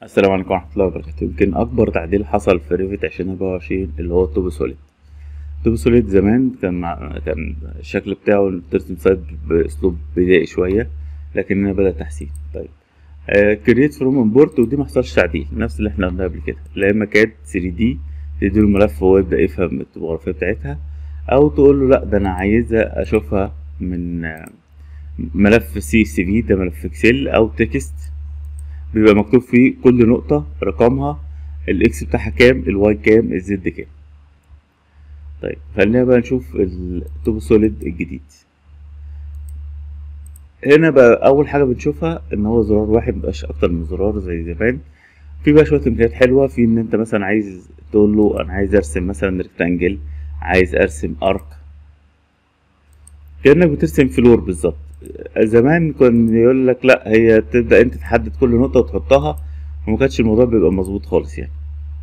السلام عليكم ورحمة الله وبركاته يمكن أكبر تعديل حصل في ريفت عشرين أربعة وعشرين اللي هو التوب سوليد التوب سوليد زمان كان مع... كان الشكل بتاعه ترسم سايد بأسلوب بدائي شوية لكن هنا بدأ تحسين طيب كريت فروم امبورت ودي ما حصلش تعديل نفس اللي احنا قلناه قبل كده لا اما كانت 3 دي تديله الملف وهو يبدأ يفهم التوبوغرافية بتاعتها أو تقول له لأ ده أنا عايزها أشوفها من آه، ملف سي سي في ده ملف اكسل أو تكست بيبقى مكتوب فيه كل نقطة رقمها الاكس بتاعها كام الواي كام الزد كام طيب خلينا بقى نشوف التوب سوليد الجديد هنا بقى اول حاجة بنشوفها ان هو زرار واحد مبقاش اكتر من زرار زي زمان في بقى شوية امكانيات حلوة في ان انت مثلا عايز تقول له انا عايز ارسم مثلا ريكتانجل عايز ارسم ارك كأنك بترسم فلور بالظبط زمان كان يقول لك لا هي تبدأ انت تحدد كل نقطة وتحطها وما كانش الموضوع بيبقى مظبوط خالص يعني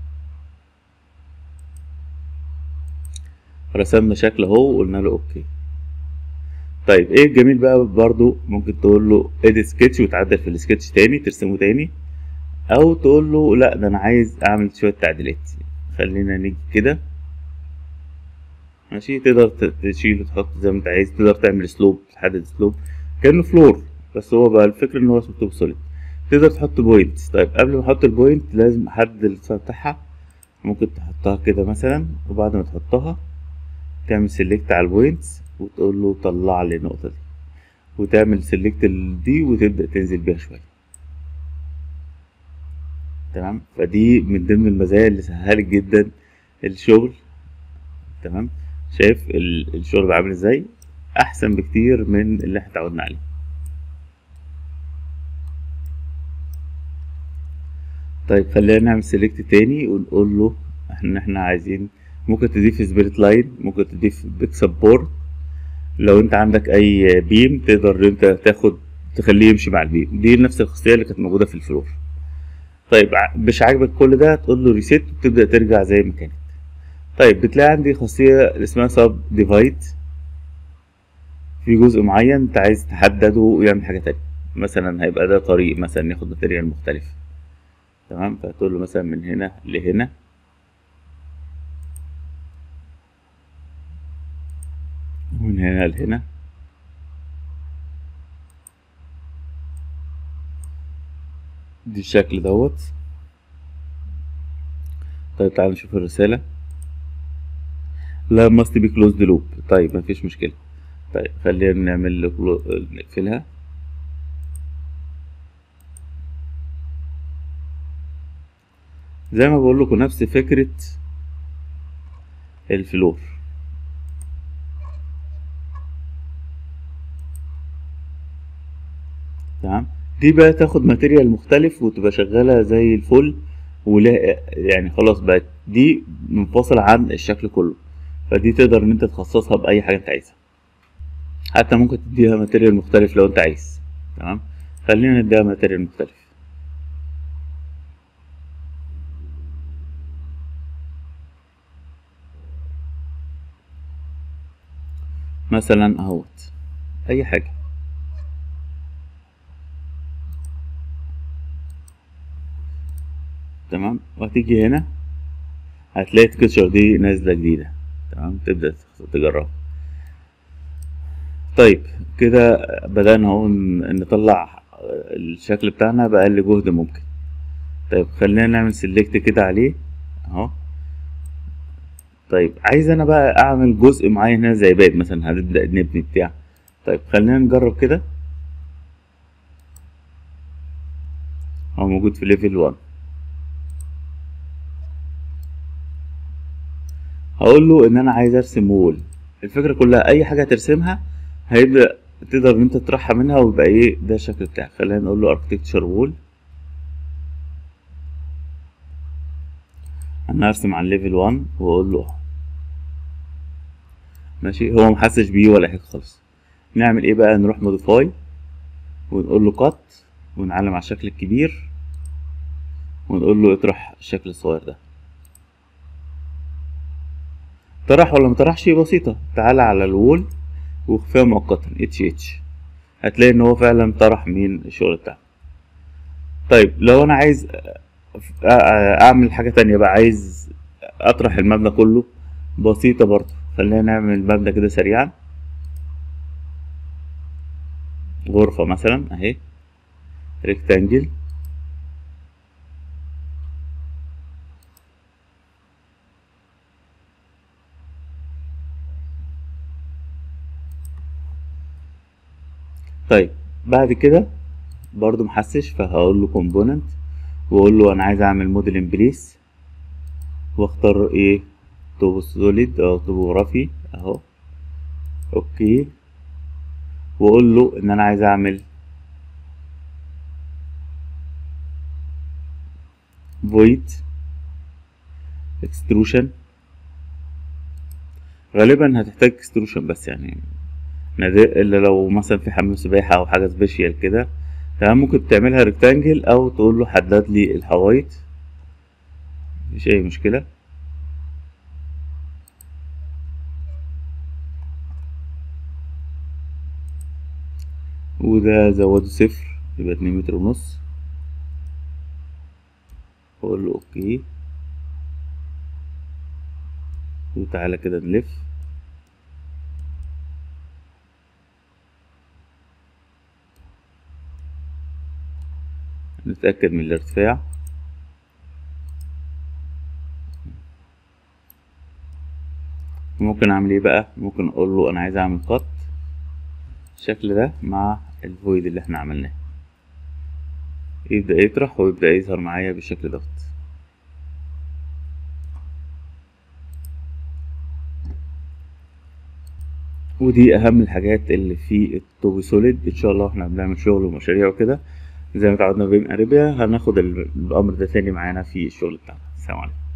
رسمنا شكل اهو وقلنا له اوكي طيب ايه الجميل بقى برضو ممكن تقول له اديت سكتش وتعدل في السكتش تاني ترسمه تاني او تقول له لا ده انا عايز اعمل شوية تعديلات خلينا نيجي كده ماشي تقدر ت- تشيل وتحط زي ما انت عايز تقدر تعمل سلوب تحدد سلوب كأنه فلور بس هو بقى الفكرة ان هو اسمه توب سوليد تقدر تحط بوينت طيب قبل ما احط البوينت لازم احدد الارتفاع بتاعها ممكن تحطها كده مثلا وبعد ما تحطها تعمل سيلكت على البوينتس وتقول له طلع لي النقطة دي وتعمل سيلكت دي وتبدأ تنزل بيها شوية تمام فدي من ضمن المزايا اللي سهلت جدا الشغل تمام شايف ال- الشغل بقى عامل ازاي احسن بكتير من اللي احنا اتعودنا عليه طيب خلينا نعمل سيلكت تاني ونقول له احنا احنا عايزين ممكن تضيف سبيريت لاين ممكن تضيف بيك سبورت لو انت عندك اي بيم تقدر ان انت تاخد تخليه يمشي مع البيم دي نفس الخاصيه اللي كانت موجوده في الفلور طيب ع- مش عاجبك كل ده تقول له ريسيت وتبدا ترجع زي ما كانت طيب بتلاقي عندي خاصيه اللي اسمها سب ديفايد في جزء معين انت عايز تحدده ويعمل حاجه تانية مثلا هيبقى ده طريق مثلا ياخد ماتيريال مختلف تمام فتقول له مثلا من هنا لهنا ومن هنا لهنا دي الشكل دوت طيب تعال نشوف الرسالة لا must be closed loop طيب مفيش مشكلة طيب خلينا نعمل له clo- نقفلها زي ما بقول لكم نفس فكرة الفلور تمام دي بقى تاخد ماتيريال مختلف وتبقى شغالة زي الفل ولا يعني خلاص بقت دي منفصلة عن الشكل كله فدي تقدر ان انت تخصصها بأي حاجة انت عايزها حتى ممكن تديها ماتيريال مختلف لو انت عايز تمام خلينا نديها ماتيريال مختلف مثلا اهوت اي حاجة تمام وهتيجي هنا هتلاقي التكتشر دي نازلة جديدة تمام تبدأ تجربها طيب كده بدأنا اهو ن- نطلع الشكل بتاعنا بأقل جهد ممكن طيب خلينا نعمل سيلكت كده عليه اهو طيب عايز انا بقى اعمل جزء معين هنا زي باب مثلا هنبدأ نبني بتاع طيب خلينا نجرب كده هو موجود في ليفل 1 هقول له ان انا عايز ارسم وول الفكره كلها اي حاجه هترسمها هيبدا تقدر ان انت تطرحها منها ويبقى ايه ده الشكل بتاعك خلينا نقول له اركتكتشر وول انا هرسم على ليفل 1 واقول له ماشي هو محسش بيه ولا حاجه خالص نعمل ايه بقى نروح موديفاي ونقول له كات ونعلم على الشكل الكبير ونقول له اطرح الشكل الصغير ده طرح ولا مطرحش بسيطة تعالى على الوول واخفيها مؤقتا اتش اتش هتلاقي ان هو فعلا طرح من الشغل بتاعه طيب لو انا عايز أ- أ- اعمل حاجة تانية بقى عايز اطرح المبنى كله بسيطة برضه خلينا نعمل المبنى كده سريعا غرفة مثلا اهي ريكتانجل طيب بعد كده برضو محسش فهقول له كومبوننت واقول له انا عايز اعمل موديل ان بليس واختار ايه طوب سوليد او طوبوغرافي اهو اوكي واقول له ان انا عايز اعمل void extrusion غالبا هتحتاج extrusion بس يعني نادر الا لو مثلا في حمام سباحة او حاجة سبيشال كده تمام ممكن تعملها ريكتانجل او تقول له حدد لي الحوايط مفيش اي مشكلة وده زوده صفر يبقى اتنين متر ونص اقول له اوكي وتعالى كده نلف نتأكد من الارتفاع ممكن اعمل ايه بقى ممكن اقول له انا عايز اعمل قط الشكل ده مع الفويد اللي احنا عملناه يبدأ يطرح ويبدأ يظهر معايا بالشكل دوت ودي اهم الحاجات اللي في التوبي سوليد ان شاء الله احنا بنعمل شغل ومشاريع وكده زي ما اتعودنا بين اريبيا هناخد الامر ده تاني معانا في الشغل بتاعنا السلام عليكم